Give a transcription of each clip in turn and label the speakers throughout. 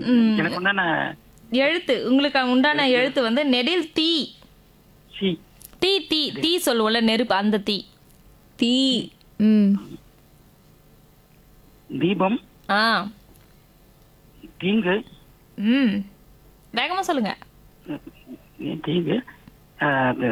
Speaker 1: ம்.
Speaker 2: எனக்கு உண்டான
Speaker 1: எழுத்து உங்களுக்கு உண்டான எழுத்து வந்து நெடில் தீ
Speaker 2: சி
Speaker 1: தீ தீ தீ சொல்லுவோம்ல நெருப்பு அந்த தீ
Speaker 3: தீ ம்
Speaker 2: தீபம்
Speaker 1: ஆ
Speaker 2: தீங்கு
Speaker 1: ம் வேகமா சொல்லுங்க
Speaker 2: ஏன் தீங்கு ஆ, அது,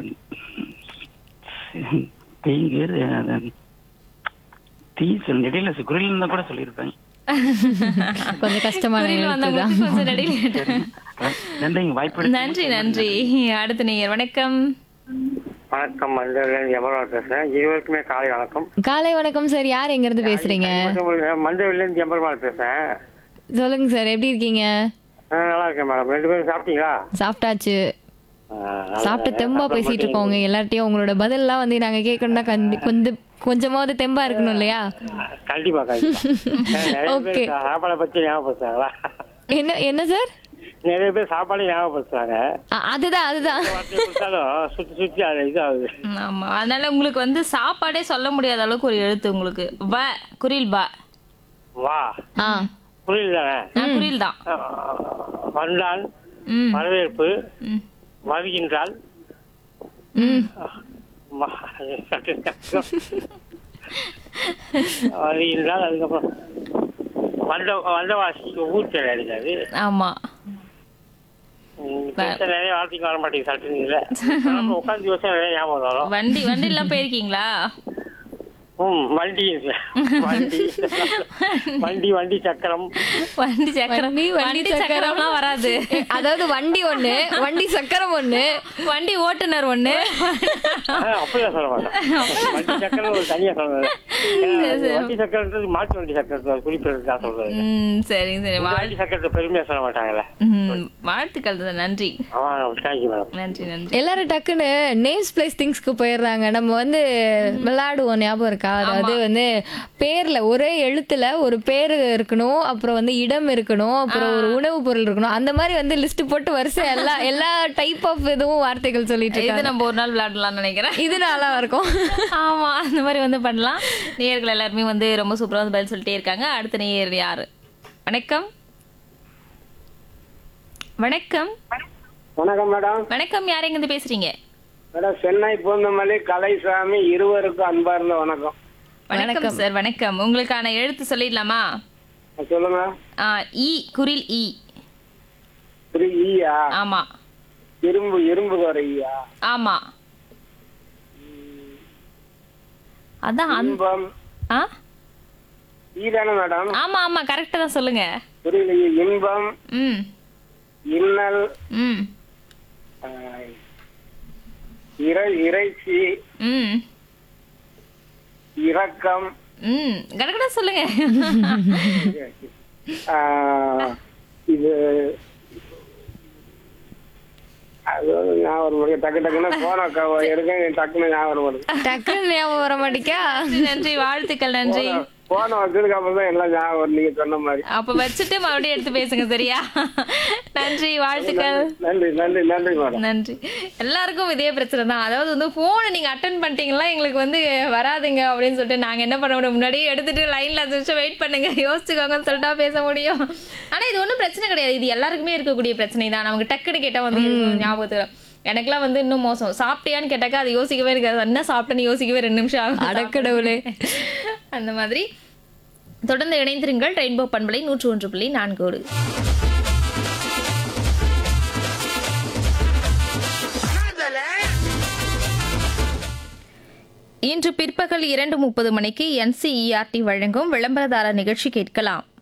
Speaker 2: தீங்கு அது, தீ சொல் இடையில குரல் இருந்தா கூட சொல்லியிருப்பேன்
Speaker 3: கொஞ்சம் கஷ்டமான
Speaker 1: புரியல
Speaker 3: எழுத்து தான்
Speaker 1: வந்தவங்களுக்கு கொஞ்சம் நெடில்
Speaker 2: நன்றிங்க வாய்ப்பு
Speaker 1: நன்றி நன்றி அடுத்த நேயர் வணக்கம்
Speaker 4: வணக்கம் மஞ்சள் எமரால் பேசுறேன் இருவருக்குமே காலை வணக்கம்
Speaker 3: காலை வணக்கம் சார் யார் எங்க இருந்து பேசுறீங்க
Speaker 4: மஞ்சள்லேருந்து எம்பெருமாள் பேசுறேன்
Speaker 3: சொல்லுங்க சார் எப்படி இருக்கீங்க
Speaker 4: ஆ, நல்லா இருக்கேன் மேடம் ரெண்டு பேரும் சாப்பிட்டீங்களா
Speaker 3: சாப்பிட்டாச்சு
Speaker 4: ஆ, நல்லா
Speaker 3: சாப்பிட்டு
Speaker 4: இருக்கேன்.
Speaker 3: தெம்பா
Speaker 4: அப்புறம்
Speaker 3: பேசிட்டு இருக்கோம் உங்க எல்லார்ட்டையும் உங்களோட பதில்லாம் வந்து நாங்க கேட்கணும்னா கண்டி- கொஞ்சம் கொஞ்சமாவது தெம்பா இருக்கணும் இல்லையா
Speaker 4: கண்டிப்பா கண்டிப்பா நிறைய
Speaker 3: Okay.
Speaker 4: பேர் சாப்பாடை பத்தி ஞாபகப்படுத்துறாங்களா
Speaker 3: என்ன என்ன சார்
Speaker 4: நிறைய பேர் சாப்பாடு ஞாபகப்படுத்துறாங்க
Speaker 3: அ- அதுதான் அதுதான்
Speaker 4: வார்த்தையை கொடுத்தாலும் சுத்தி சுத்தி அது இதாகுது
Speaker 1: ம், ஆமா அதனால உங்களுக்கு வந்து சாப்பாடே சொல்ல முடியாத அளவுக்கு ஒரு எழுத்து உங்களுக்கு வ குரில் ப
Speaker 4: வா
Speaker 3: ஆ
Speaker 4: புரியல தானே
Speaker 1: ஆ, குரில் தான்
Speaker 4: ஆ, வந்தான்
Speaker 1: ம்
Speaker 4: வரவேற்பு
Speaker 1: ம்.
Speaker 4: வருகின்றால்
Speaker 3: ம்
Speaker 4: ம- வருகின்றால் அதுக்கப்புறம் வந்த வந்தவாசி ஊர் பேர் அடிக்காது
Speaker 1: ஆமா
Speaker 4: நிறைய வார்த்தைக்கு வர மாட்டேங்குது சட்டுனீங்கல்ல உட்காந்து யோசனை நிறைய ஞாபகம் வரும்
Speaker 1: வண்டி வண்டி எல்லாம் போயிருக்கீங்களா
Speaker 4: ம் வண்டி வண்டி வண்டி வண்டி சக்கரம்
Speaker 1: வண்டி சக்கரம்
Speaker 3: வண்டி, வண்டி
Speaker 1: வண்டி
Speaker 3: சக்கரம்.
Speaker 1: சக்கரம்லாம் வராது
Speaker 3: அதாவது வண்டி ஒண்ணு வண்டி சக்கரம் ஒண்ணு
Speaker 1: வண்டி ஓட்டுநர் ஒண்ணு
Speaker 4: ஆ, அப்படியா சொல்ல மாட்டேன் வண்டி சக்கரம் ஒரு தனியா சொல்றது ஏன்னா, அது வண்டி சக்கரன்றது மாட்டு வண்டி சக்கரத்தை குறிப்பிடுறது தான் சொல்றது
Speaker 1: ம் சரிங்க சரி
Speaker 4: இந்த
Speaker 1: வாழ்
Speaker 4: வண்டி சக்கரத்தை பெருமையா சொல்ல மாட்டாங்கல்ல
Speaker 1: ம், வாழ்த்துக்கள் தான். நன்றி
Speaker 4: ஆமா தேங்க்யூ மேடம்
Speaker 1: நன்றி நன்றி
Speaker 3: எல்லாரும் டக்குன்னு நேம்ஸ் பிளேஸ் திங்ஸ்க்கு போயிடுறாங்க நம்ம வந்து விளையாடுவோம் ஞாபகம் இருக்கா அதாவது வந்து பேர்ல ஒரே எழுத்துல ஒரு பேரு இருக்கணும் அப்புறம் வந்து இடம் இருக்கணும் அப்புறம் ஒரு உணவு பொருள் இருக்கணும் அந்த மாதிரி வந்து லிஸ்ட் போட்டு வரிசை எல்லா எல்லா டைப் ஆஃப் இதுவும் வார்த்தைகள் சொல்லிட்டு
Speaker 1: இது
Speaker 3: இருக்காங்க
Speaker 1: நம்ம ஒரு நாள் விளையாடலாம்னு நினைக்கிறேன்
Speaker 3: இது நல்லா இருக்கும்
Speaker 1: ஆமா அந்த மாதிரி வந்து பண்ணலாம் நேயர்கள் எல்லாருமே வந்து ரொம்ப சூப்பரா வந்து பதில் சொல்லிட்டே இருக்காங்க அடுத்த நேயர் யாரு வணக்கம் வணக்கம்
Speaker 5: வணக்கம் மேடம்
Speaker 1: வணக்கம் யார் எங்க இருந்து பேசுறீங்க
Speaker 5: மேடம் சென்னை பூந்தமல்லி கலைசாமி இருவருக்கும் அன்பார்ந்த வணக்கம்
Speaker 1: வணக்கம் சார் வணக்கம் உங்களுக்கான எழுத்து சொல்லிடலாமா
Speaker 5: சொல்லுங்க
Speaker 1: ஆ, ஈ குரில் ஈ
Speaker 5: திரு ஈயா
Speaker 1: ஆமா
Speaker 5: இரும்பு இரும்பு வர ஈயா
Speaker 1: ஆமா அதான் அந்த-
Speaker 5: இன்பம்
Speaker 1: ஆ
Speaker 5: ஈ தானே மேடம்
Speaker 1: ஆமா ஆமா கரெக்டா தான் சொல்லுங்க
Speaker 5: புரியலையே இன்பம்
Speaker 1: ம்
Speaker 5: இன்னல்
Speaker 1: ம்
Speaker 5: ஆஹ், இறை இறைச்சி
Speaker 1: ம்
Speaker 5: இரக்கம்
Speaker 1: ம் கடகடா சொல்லுங்க
Speaker 5: ஆஹ், இது அது வந்து ஞாபகம் வருது. டக்கு டக்குன்னு போன எடுக்க டக்குன்னு ஞாபகம் வருது
Speaker 3: டக்குன்னு ஞாபகம் வர மாட்டேக்கா
Speaker 1: நன்றி, நன்றி வாழ்த்துக்கள் நன்றி
Speaker 5: போன வச்சதுக்கு அப்புறம் தான் எல்லாம் ஞாபகம் வருது நீங்க சொன்ன மாதிரி
Speaker 1: அப்ப வச்சுட்டு மறுபடியும் எடுத்து பேசுங்க சரியா நன்றி வாழ்த்துக்கள்
Speaker 5: நன்றி நன்றி நன்றி மேடம்
Speaker 1: நன்றி எல்லாருக்கும் இதே பிரச்சனை தான் அதாவது வந்து போனை நீங்க அட்டன் பண்ணிட்டீங்களா எங்களுக்கு வந்து வராதுங்க அப்படின்னு சொல்லிட்டு நாங்க என்ன பண்ண முடியும் முன்னாடியே எடுத்துட்டு லைன்ல அஞ்சு நிமிஷம் வெயிட் பண்ணுங்க யோசிச்சுக்கோங்கன்னு சொல்லிட்டா பேச முடியும் ஆனா இது ஒன்றும் பிரச்சனை கிடையாது இது எல்லாருக்குமே இருக்கக்கூடிய பிரச்சனை தான் நமக்கு டக்குன்னு கேட்டா வந்து ஞாபகத்துல எனக்குலாம் வந்து இன்னும் மோசம் சாப்பிட்டியான்னு கேட்டாக்கா அது யோசிக்கவே இருக்காது என்ன சாப்பிட்டேன்னு யோசிக்கவே ரெண்டு நிமிஷம் ஆகும்
Speaker 3: அடக்கடவுளே.
Speaker 1: அந்த மாதிரி தொடர்ந்து இணைந்திருங்கள் ரெயின்போ பண்பலை நூற்று ஒன்று புள்ளி நான்கோடு இன்று பிற்பகல் இரண்டு முப்பது மணிக்கு என்சிஇஆர்டி வழங்கும் விளம்பரதார நிகழ்ச்சி கேட்கலாம்